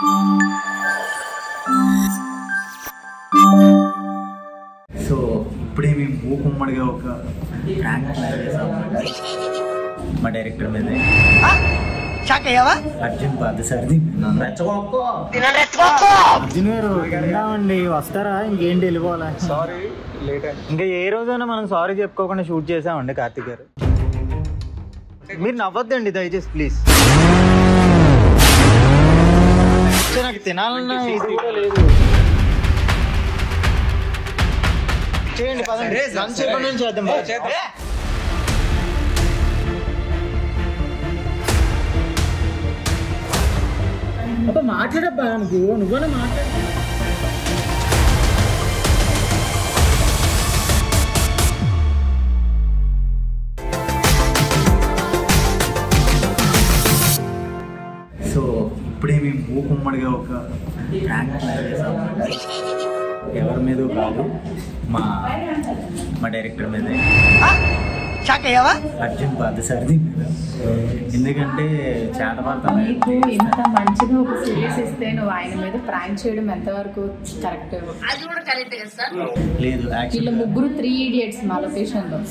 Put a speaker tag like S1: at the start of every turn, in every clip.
S1: So ఇప్పుడే మేము మూకుమ్మడిగా ఒక ప్రాంక్ ప్లాన్ చేసాము మా డైరెక్టర్ మీద అర్జున్ పాత సర్ది రెచ్చగొక్కో
S2: అర్జున్ గారు వెళ్దామండి వస్తారా ఇంకేంటి వెళ్ళిపోవాలా
S3: సారీ లేట్ అయింది
S2: ఇంకా ఏ రోజైనా మనం సారీ చెప్పుకోకుండా షూట్ చేసామండి కార్తిక్ గారు మీరు నవ్వద్దండి దయచేసి ప్లీజ్ నాకు తినాలన్నా ఇది కూడా లేదు చేయండి పదండి లంచ్ ఎప్పటి నుంచి చేద్దాం పద. అబ్బా మాట్లాడబ్బా నువ్వు నువ్వనే మాట్లాడు
S1: సో ఇప్పుడే మేము మూకుమ్మడిగా ఒక ప్రాంక్ ప్లాన్ చేసాము ఎవరి మీద కాదు మా మా డైరెక్టర్ మీద అర్జున్ పాత సర్ది మీద ఎందుకంటే చేత
S4: నీకు ఇంత మంచిగా ఒక సిరీస్ ఇస్తే నువ్వు ఆయన మీద ప్రాంక్ చేయడం ఎంతవరకు కరెక్ట్
S1: లేదు
S4: వీళ్ళ
S1: యాక్చువల్లీ
S4: ముగ్గురు త్రీ ఇడియట్స్ మా లొకేషన్ లో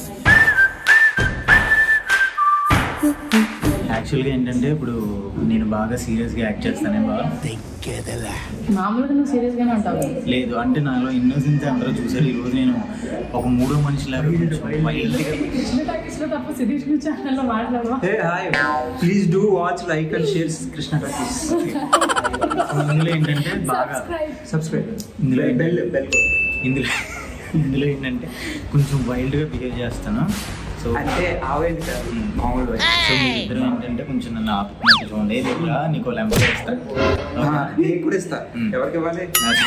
S1: యాక్చువల్గా ఏంటంటే ఇప్పుడు నేను బాగా సీరియస్గా యాక్ట్ చేస్తానే బాగా
S4: మామూలుగా నువ్వు సీరియస్ గానే ఉంటావు
S1: లేదు అంటే నాలో ఇన్నోసెన్స్ అందరూ చూసారు ఈ రోజు నేను ఒక మూడో మనిషిలాగా కొంచెం వైల్డ్గా
S4: కృష్ణ టాకీస్ లో తప్ప సిరీస్ ఛానల్లో మాట్లాడవా
S3: hey hi please do watch like and share Krishna talkies
S1: ఇందులో ఏంటంటే బాగా
S4: సబ్స్క్రైబ్
S3: సబ్స్క్రైబ్
S1: ఇందులో
S3: బెల్ బెల్
S1: ఇందులో ఇందులో ఏంటంటే కొంచెం వైల్డ్గా బిహేవ్ చేస్తాను సో
S3: అంటే ఆవేది కాదు మామూలు
S1: సో మీ ఇద్దరు ఏంటంటే కొంచెం నన్ను ఆపుకున్నట్టు చూడండి లేదా నీకు లెంబర్ ఇస్తాను
S3: నేను కూడా ఇస్తా ఎవరికి ఇవ్వాలి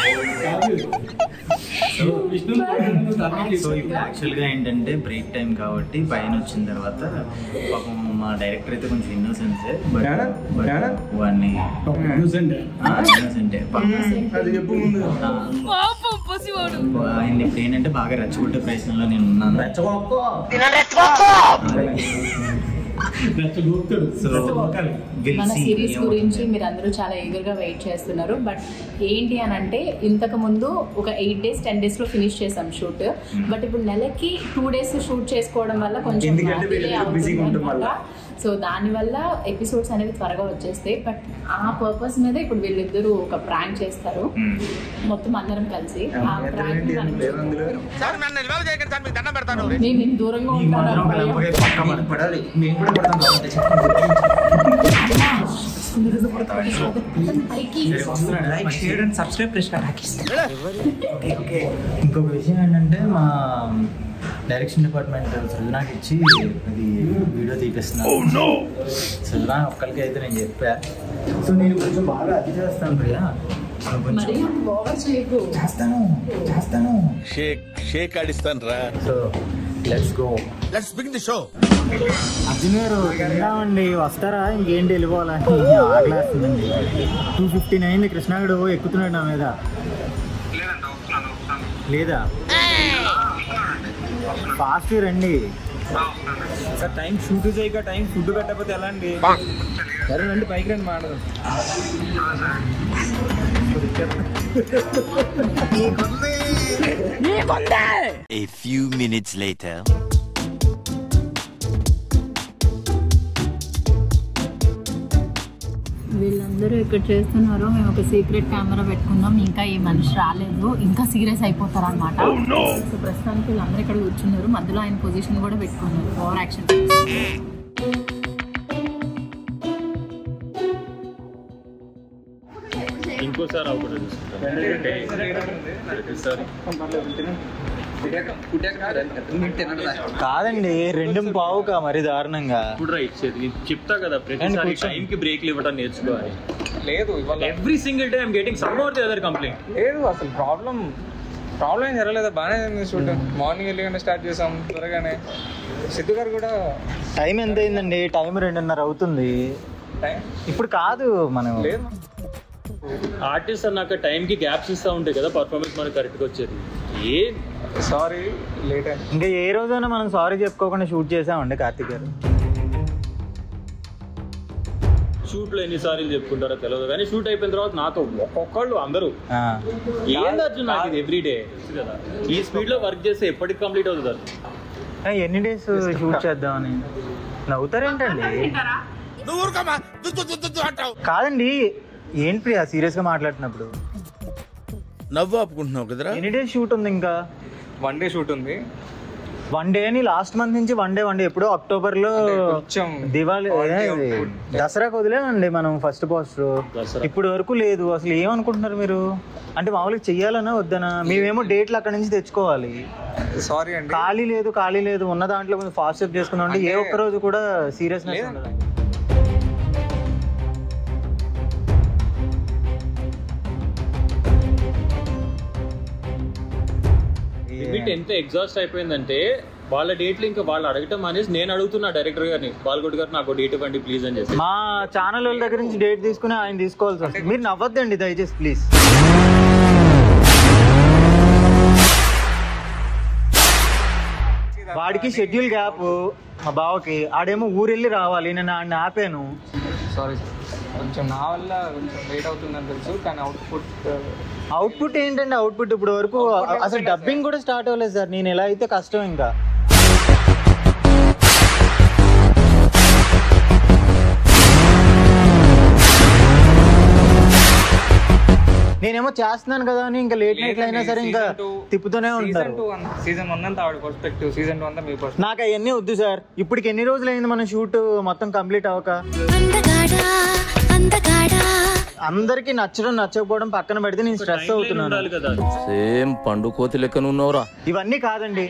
S1: సో ఇప్పుడు యాక్చువల్గా ఏంటంటే బ్రేక్ టైం కాబట్టి పైన వచ్చిన తర్వాత పాపం మా డైరెక్టర్ అయితే కొంచెం ఇన్నోసెన్సే బట్
S3: ఏడా? ఏడా?
S1: వాడిని
S3: innocent.
S1: ఇన్నోసెంటే
S3: అది చెప్పు ముందు
S1: ఆయన ఇప్పుడు ఏంటంటే బాగా రెచ్చగొట్టే ప్రయత్నంలో నేను ఉన్నాను రెచ్చగొక్కో సో
S4: మన సిరీస్ గురించి మీరు అందరూ చాలా eager గా వెయిట్ చేస్తున్నారు బట్ ఏంటి అని అంటే ఇంతకు ముందు ఒక ఎయిట్ డేస్ టెన్ డేస్ లో ఫినిష్ చేసాం షూట్ బట్ ఇప్పుడు నెలకి టూ డేస్ షూట్ చేసుకోవడం వల్ల కొంచెం
S3: ఎందుకంటే
S4: delay
S3: వీళ్ళు
S4: అవుతుంది
S3: busy గా ఉండటం
S4: అన్నమాట.
S3: వల్ల.
S4: సో దానివల్ల ఎపిసోడ్స్ అనేవి త్వరగా వచ్చేస్తాయి బట్ ఆ పర్పస్ మీద ఇప్పుడు వీళ్ళిద్దరూ ఒక ప్రాంక్ చేస్తారు మొత్తం అందరం కలిసి ఆ ప్రాంక్
S3: లేదు అందులో
S4: నేను నేను దూరంగా ఉంటాను
S3: నేను పడాలి నేను కూడా పడతాను కావాలంటే
S4: పైకి
S3: like share and subscribe Krishna talkies
S1: ఇంకొక విషయం ఏంటంటే మా డైరెక్షన్ డిపార్ట్మెంట్ సృజనాకి ఇచ్చి అది వీడియో తీపిస్తున్నాను సృజనా ఒక్కరికి అయితే నేను చెప్పా సో నేను కొంచెం బాగా అది చేస్తాను ప్రియా సో కొంచెం
S4: మరి ఓవర్ చేయకు
S1: చేస్తాను చేస్తాను
S5: షేక్ షేక్ ఆడిస్తాను రా
S1: so let's go
S5: let's begin the show
S2: Arjun garu వెళ్దామండి వస్తారా ఇంకేంటి వెళ్ళిపోవాలా ఆకలేస్తుందండి టూ ఫిఫ్టీన్ అయింది కృష్ణాగడు ఎక్కుతున్నాడు నా మీద లేదా ఫాస్ట్ రండి
S3: సార్ టైం షూట్ చేయక టైం ఫుడ్ పెట్టకపోతే ఎలా అండి సరే రండి పైకి రండి మాట్లాడదాం
S5: A few minutes later.
S4: వీళ్ళందరూ ఇక్కడ చేస్తున్నారు మేము ఒక సీక్రెట్ కెమెరా పెట్టుకున్నాం ఇంకా ఈ మనిషి రాలేదు ఇంకా సీరియస్ అయిపోతారు అనమాట సో ప్రస్తుతానికి వీళ్ళందరూ ఇక్కడ కూర్చున్నారు మధ్యలో ఆయన పొజిషన్ కూడా పెట్టుకున్నారు ఓవర్ యాక్షన్
S6: ఇంకోసారి అవకూడదు
S2: కాదండి రెండు పావుకా మరి దారుణంగా
S6: ఇప్పుడు రా ఇచ్చేది నేను చెప్తా కదా
S2: రండి,
S6: ప్రతిసారి
S2: కూర్చోండి.
S6: టైం కి బ్రేక్లు ఇవ్వడం నేర్చుకోవాలి
S3: లేదు ఇవాళ
S6: every single day I'm getting some or the other complaint
S3: లేదు అసలు ప్రాబ్లం ప్రాబ్లం ఏం జరగలేదు బాగానే ఉంది షూట్ మార్నింగ్ వెళ్ళగానే స్టార్ట్ చేసాం త్వరగానే సిద్ధు గారు కూడా
S2: టైం ఎంత అయిందండి టైం రెండున్నర అవుతుంది
S3: టైం
S2: ఇప్పుడు కాదు మనం
S3: లేదు
S6: ఆర్టిస్ట్ అన్నాక టైం కి గ్యాప్స్ ఇస్తా ఉంటాయి కదా పర్ఫార్మెన్స్ మనకు కరెక్ట్ గా వచ్చేది ఏ
S3: సారీ లేట్ అయింది
S2: ఇంకా ఏ రోజైనా మనం సారీ చెప్పుకోకుండా షూట్ చేసామండి కార్తిక్ గారు
S6: షూట్ లో ఎన్నిసార్లు చెప్పుకుంటారో తెలియదు కానీ షూట్ అయిపోయిన తర్వాత నాతో ఒక్కొక్కళ్ళు అందరూ ఏంది అర్జున్ నాకు ఇది ఎవ్రీ డే కదా ఈ స్పీడ్ లో వర్క్ చేస్తే ఎప్పటికి కంప్లీట్ అవుతుంది అర్జున్
S2: ఎన్ని డేస్ షూట్ చేద్దామని నవ్వుతారేంటండి
S5: నువ్వు ఊరుకోమా దుద్దు దుద్దు దుద్దు అంటావు
S2: కాదండి ఏంటి ప్రియా సీరియస్ గా మాట్లాడుతున్నప్పుడు
S5: నవ్వు ఆపుకుంటున్నావు కదరా
S2: ఎన్ని డేస్ షూట్ ఉంది ఇంకా
S3: వన్ డే షూట్ ఉంది
S2: వన్ డే అని లాస్ట్ మంత్ నుంచి వన్ డే వన్ డే ఎప్పుడో అక్టోబర్ లో
S3: కొంచెం
S2: దివాళి
S3: holiday
S2: ఏది?
S3: ఉంటుంది.
S2: దసరాకు వదిలేనండి మనం ఫస్ట్ పోస్ట్
S6: దసరా.
S2: ఇప్పుడు వరకు లేదు అసలు ఏమనుకుంటున్నారు మీరు అంటే మామూలుగా చెయ్యాలనా వద్దనా మేమేమో డేట్లు అక్కడ నుంచి తెచ్చుకోవాలి
S3: సారీ అండి
S2: ఖాళీ లేదు ఖాళీ లేదు ఉన్న దాంట్లో కొంచెం ఫాస్ట్ అప్ చేసుకున్నాం అంటే ఏ
S3: అంటే-
S2: ఒక్క రోజు కూడా సీరియస్నెస్
S3: లేదండి.
S2: ఉండదు
S6: లిమిట్ ఎంత ఎగ్జాస్ట్ అయిపోయిందంటే వాళ్ళ డేట్లు ఇంకా వాళ్ళు అడగటం అనేసి నేను అడుగుతున్నా డైరెక్టర్ గారిని బాలగొడ్డు గారు నాకు డేట్ ఇవ్వండి ప్లీజ్ అని చెప్పి
S2: మా ఛానల్ వాళ్ళ దగ్గర నుంచి డేట్ తీసుకుని ఆయన తీసుకోవాల్సి వస్తుంది మీరు నవ్వద్దండి దయచేసి ప్లీజ్ వాడికి షెడ్యూల్ గ్యాప్ మా బావకి ఆడేమో ఊరెళ్ళి రావాలి నేను ఆడిని ఆపాను
S3: సారీ కొంచెం నా వల్ల కొంచెం లేట్ అవుతుందని తెలుసు కానీ అవుట్పుట్
S2: అవుట్పుట్ ఏంటంటే అవుట్పుట్ ఇప్పుడు వరకు
S3: Output
S2: అసలు
S3: ఏమైనా
S2: డబ్బింగ్ కూడా స్టార్ట్ అవ్వలేదు సార్ నేను ఎలా అయితే కష్టం ఇంకా నేనేమో చేస్తున్నాను కదా అని ఇంకా లేట్ నైట్ అయినా సరే ఇంకా తిప్పుతూనే
S3: సీజన్
S2: ఉంటారు
S3: టూ సీజన్ వన్ అంతా ఆవిడ పర్స్పెక్టివ్ సీజన్ టూ అంతా మీ పర్స్పెక్టివ్
S2: నాకు అవన్నీ వద్దు సార్ ఇప్పటికి ఎన్ని రోజులు అయింది మన షూట్ మొత్తం కంప్లీట్ అవ్వక
S7: అందగాడా అందగాడా
S2: అందరికి నచ్చడం నచ్చకపోవడం పక్కన పెడితే నేను స్ట్రెస్ అవుతున్నాను
S6: ఉండాలి కదా
S5: సేమ్ పండు కోతి లెక్కన ఉన్నావురా
S2: ఇవన్నీ కాదండి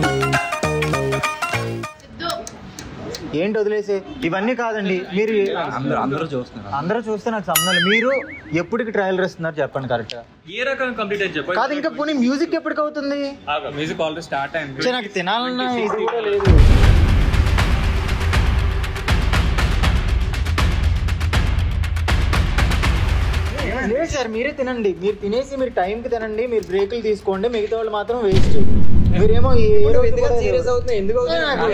S2: ఏంటి వదిలేసి ఇవన్నీ కాదండి మీరు
S1: అందరూ అందరూ చూస్తున్నారు
S2: అందరూ చూస్తే నాకు సంబంధం లేదు. మీరు ఎప్పటికి ట్రయల్ ఇస్తున్నారు చెప్పండి కరెక్ట్
S6: ఏ రకంగా కంప్లీట్ అని చెప్పండి
S2: కాదు ఇంకా పోనీ మ్యూజిక్ ఎప్పటికి అవుతుంది
S3: మ్యూజిక్ ఆల్రెడీ స్టార్ట్ అయింది
S2: ఛే, నాకు తినాలన్నా ఇది కూడా లేదు లేదు సార్ మీరే తినండి మీరు తినేసి మీరు టైంకి తినండి మీరు బ్రేకులు తీసుకోండి మిగతా వాళ్ళు మాత్రం వేస్ట్ మీరేమో ఏ రోజు కూడా
S3: సీరియస్ అవుతుంది ఎందుకు
S2: ఏ, నాకు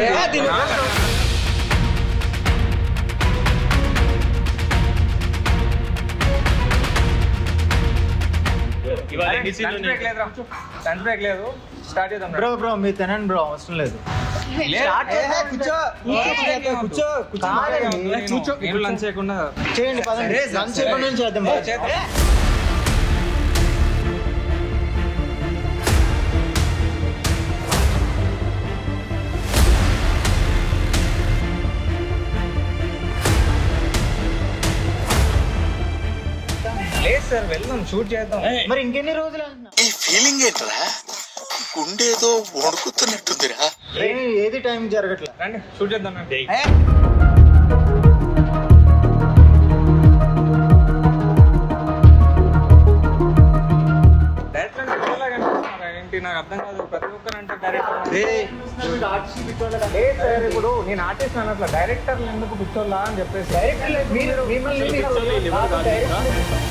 S6: ఇవాళ ఎన్ని సీన్లు
S3: లంచ్
S6: ఉన్నాయి?
S3: బ్రేక్ లేదు లంచ్ బ్రేక్ లేదు స్టార్ట్ చేద్దాం
S2: బ్రో బ్రో మీరు తినండి బ్రో అవసరం లేదు స్టార్ట్
S3: కూర్చో కూర్చో
S2: కాదండి.
S3: కూర్చో నేను లంచ్ చేయకుండా
S2: చేయండి పదండి లంచ్ చేయకుండా నుంచి చేద్దాం bro.
S3: లేదు సార్ వెళ్దాం షూట్ చేద్దాం
S2: మరి ఇంకెన్ని రోజులు అంటున్నా
S5: ఈ ఫీలింగ్ ఏంట్రా గుండేదో వణుకుతున్నట్టుందిరా
S2: ఏ- ఏది టైం జరగట్లే
S3: రండి షూట్ చేద్దాం రండి. డైరెక్టర్ అంటే ఒకలాగా అనిపిస్తున్నారా? ఏంటి నాకు అర్థం కాదు ప్రతి ఒక్కరు అంటే డైరెక్టర్ లేదు సార్ ఇప్పుడు నేను ఆర్టిస్ట్ అన్నట్ల డైరెక్టర్లు ఎందుకు పిచ్చోళ్ళా అని చెప్పేసి డైరెక్టర్ మీరు మిమ్మల్ని
S6: పిచ్చోళ్ళు వీళ్ళు ఎవరు కాదు ఇంకా.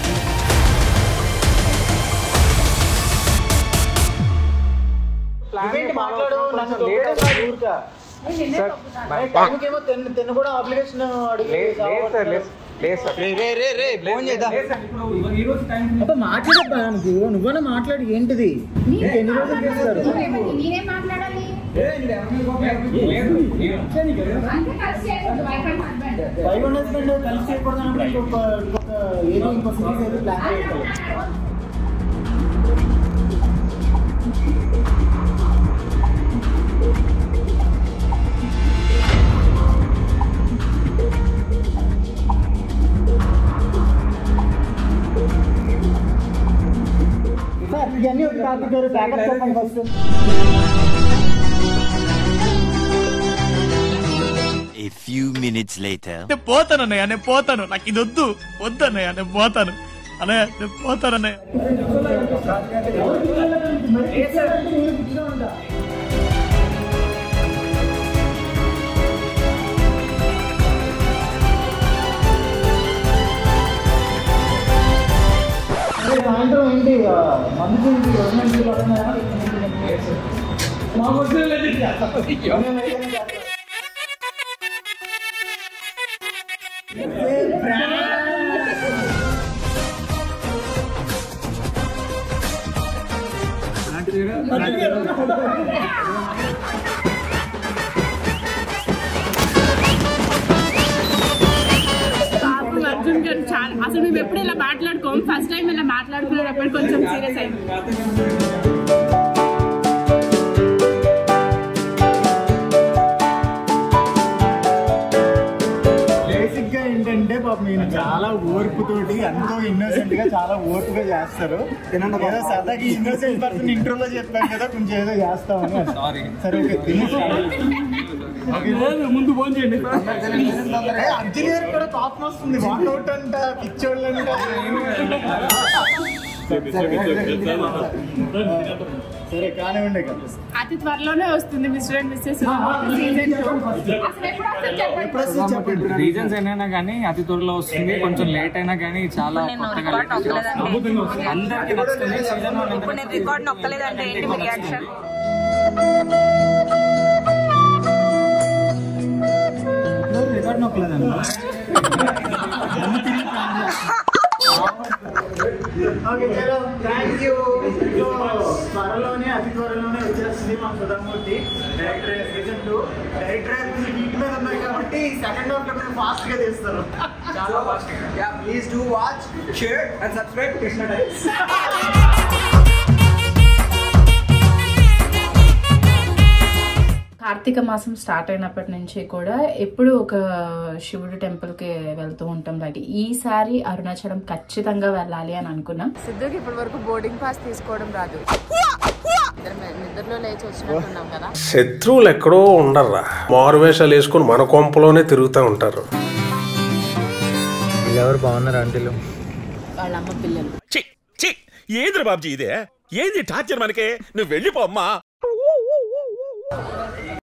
S2: నువ్వేంటి మాట్లాడు నన్ను తొక్కేయడం ఊరికా? మరి టైంకేమో తిన్న తిన్న కూడా అప్లికేషన్ అడుగు
S3: లేదు సార్ లేదు లేదు సార్
S2: అబ్బా మాట్లాడబ్బా నువ్వు నువ్వన్నా మాట్లాడి ఏంటిది ఇంకెన్ని రోజులు చేస్తారు
S8: మీరే మాట్లాడాలి అంటే కలిసి చేయకూడదు wife and husband
S2: five hundred spend కలిసి చేయకూడదు అన్నప్పుడు ఇంకొక ఇంకొక ఏదో ఇంకో సిరీస్ ఏదో ప్లాన్ చేయాలి సార్ ఇవన్నీ ఒక కార్తీక్ గారు ప్యాకెట్ చెప్పండి first
S5: A few minutes later.
S9: నేను పోతాను అన్నయ్య నేను పోతాను నాకు ఇది వద్దు వద్దు అన్నయ్య నేను పోతాను అన్నయ్య నేను పోతాను అన్నయ్య
S2: సాయంత్రం ఏంటి మందు ఏంటి గవర్నమెంట్ పడుతున్నాయా మా వద్దు
S10: పాపం అర్జున్ గారు చాలా అసలు మేము ఎప్పుడు ఇలా మాట్లాడుకోం ఫస్ట్ టైం ఇలా మాట్లాడుకునేటప్పుడు కొంచెం సీరియస్ అయింది
S2: బేసిక్ గా ఏంటంటే పాపం ఈయన చాలా ఓర్పుతోటి ఎంతో ఇన్నోసెంట్ గా చాలా ఓర్పుగా చేస్తారు ఏదో సరదాకి ఇన్నోసెంట్ పర్సన్ ఇంట్రోలో చెప్పాను కదా కొంచెం ఏదో చేస్తామని సారీ సరే ఓకే
S6: ముందు ఫోన్ చేయండి
S2: అర్జున్ గారు కూడా కోపం వస్తుంది వాకౌట్ అంట పిచ్చోళ్ళంట సరే కానివ్వండి ఇక.
S10: అతి త్వరలోనే వస్తుంది mister and missus season two అసలు ఎప్పుడు వస్తుంది చెప్పండి
S2: ఎప్పుడు వస్తుంది చెప్పండి
S3: రీజన్స్ ఏమైనా కానీ అతి త్వరలో వస్తుంది కొంచెం లేట్ అయినా కానీ చాలా కొత్తగా latest గా వస్తుంది. అందరికీ నచ్చుతుంది సీజన్ వన్
S11: ఇప్పుడు నేను రికార్డ్ నొక్కలేదంటే ఏంటి మీ రియాక్షన్
S2: రికార్డ్ నొక్కలేదండి ఓకే చలో థ్యాంక్ యూ త్వరలోనే అతి త్వరలోనే వచ్చేస్తుంది మా Sudha Murty director season two director వీటి మీద ఉన్నాయి కాబట్టి సెకండ్ హాఫ్ లో కొంచెం ఫాస్ట్ గా తీస్తారు చాలా ఫాస్ట్ గా please do watch share and subscribe Krishna times
S4: Karthika మాసం స్టార్ట్ అయినప్పటి నుంచి కూడా ఎప్పుడు ఒక శివుడు టెంపుల్ కి వెళ్తూ ఉంటాం లైక్ ఈసారి అరుణాచలం ఖచ్చితంగా వెళ్ళాలి అని అనుకున్నాం సిద్ధుకి ఇప్పటి వరకు బోర్డింగ్ పాస్ తీసుకోవడం రాదు ఇద్దరం నిద్రలో లేచి వచ్చినట్టున్నాం కదా
S12: శత్రువులు ఎక్కడో ఉండర్రా మారువేషాలు వేసుకుని మన కొంపలోనే తిరుగుతూ ఉంటారు
S2: ఎవరు బాగున్నారు ఆంటీలు
S4: వాళ్ళ అమ్మ పిల్లలు
S5: ఏంద్ర బాబ్జీ ఇదే ఏంది టార్చర్ మనకే నువ్వు వెళ్ళిపో అమ్మా